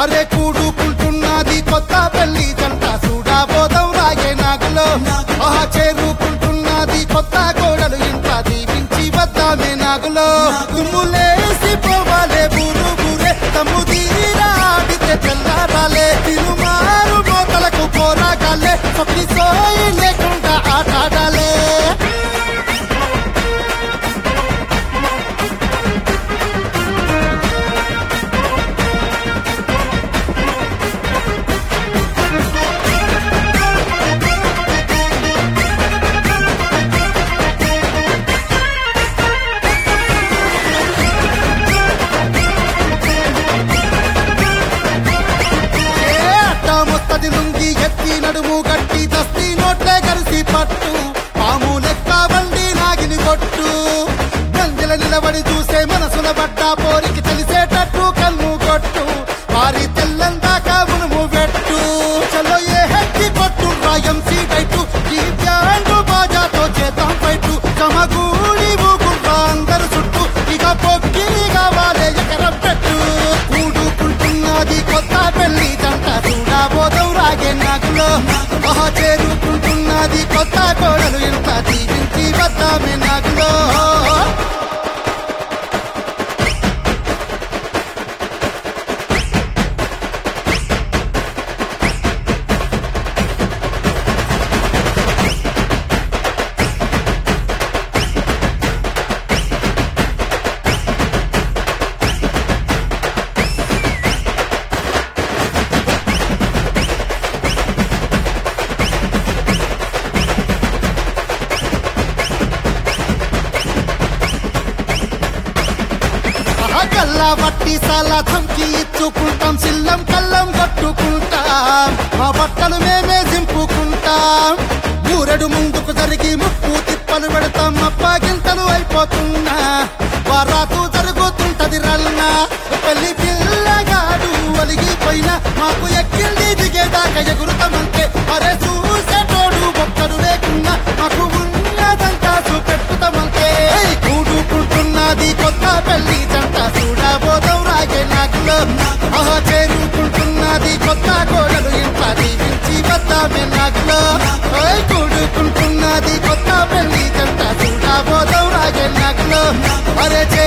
అరే కూడుకుంటున్నది కొత్త పెళ్లి జంట చూడబోదం రాగే నాగులో ఆహా చేరుకుంటున్నది కొత్త కోడలు ఇంత దీవించి వద్దామే నాగులో దుమ్ములేసి పోవాలే బూరు బూరే తమ్ము తీరా ఆడితే తెల్లారాలే తిరుమారు మోతలకు పోరాగాలే సొక్కి సోయి లేకుండా ఆటాడాలే ఏ అడ్డమొస్తది లుంగి ఎత్తి నడుము గట్టి దస్తి నోట్లే కలిసి పట్టు పాము లెక్క బండి నాగిని కొట్టు గంజల నిలబడి చూసే మనసుల పడ్డ పోరికి తెలిసేటట్టు కన్ను కొట్టు వారి తెల్లందాకా మునుము పెట్టు చలో ఏ హెక్కి కొట్టు రాయం సీటైటు ఈ బ్యాండు బాజాతో చేద్దాం పైటు కమగూడి ఊగుంటా అందరు చుట్టూ ఇక పొక్కి కావాలే ఎకరం పెట్టు కూడుకుంటున్నది కొత్త పెళ్లి జంట చూడబోదం రాగే నాకులో ఆహా చేరుకుంటున్నది కొత్త కోడలు ఇంత దీవించి వద్దామే నాకులో గల్లా వట్టి సాలా ధమ్కి ఇచ్చుకుంటాం సిల్లం కల్లం కట్టుకుంటాం మా బట్టలు మేమే దింపుకుంటాం ఊరెడు ముందుకు జరిగి ముప్పు తిప్పలు పెడతాం అప్పాగింతలు అయిపోతున్నా వారాతు జరుగుతుంటది రల్నా పెళ్లి పిల్లగాడు ఒలిగిపోయినా మాకు ఎక్కింది దిగేదాకా ఎగురుతామంటే అరే చూసేటోడు ఒక్కడు లేకున్నా మాకు ఉన్నదంతా చూపెట్టుతామంటే ఏయ్, కూడుకుంటున్నది కొత్త పెళ్లి జంట చూడబోదం రాగే నాకులో ఆహా చేరుకుంటున్నది కొత్త కోడలు ఇంత దీవించి వద్దామే నాకులో ఓయ్ కూడుకుంటున్నది కొత్త పెళ్లి జంట చూడబోదం రాగే నాకులో అరే